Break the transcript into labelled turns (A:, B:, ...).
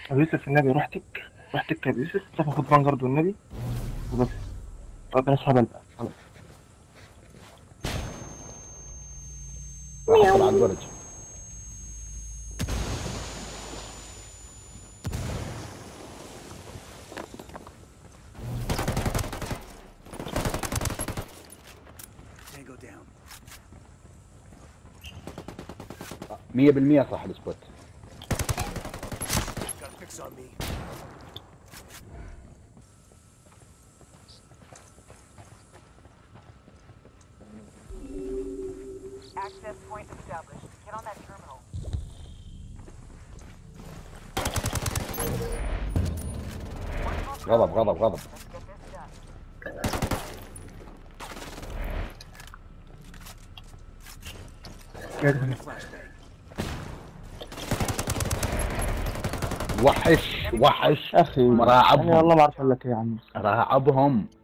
A: ابو يوسف النبي رحتك رحتك يا ابو يوسف شوف خد فانجارد والنبي وبس طب بلاش هبل بقى خلاص
B: راح اطلع على البرج
C: Tango down.
B: مية بالمية صح السبوت
C: Got a fix on me.
D: Access point established. Get on that terminal.
B: غضب غضب غضب
D: Let's get this done.
A: كده
C: Flashbang.
B: وحش وحش
A: اخي
B: مراعبهم.
A: انا والله ما اعرف اقول لك ايه يا عم
B: راعبهم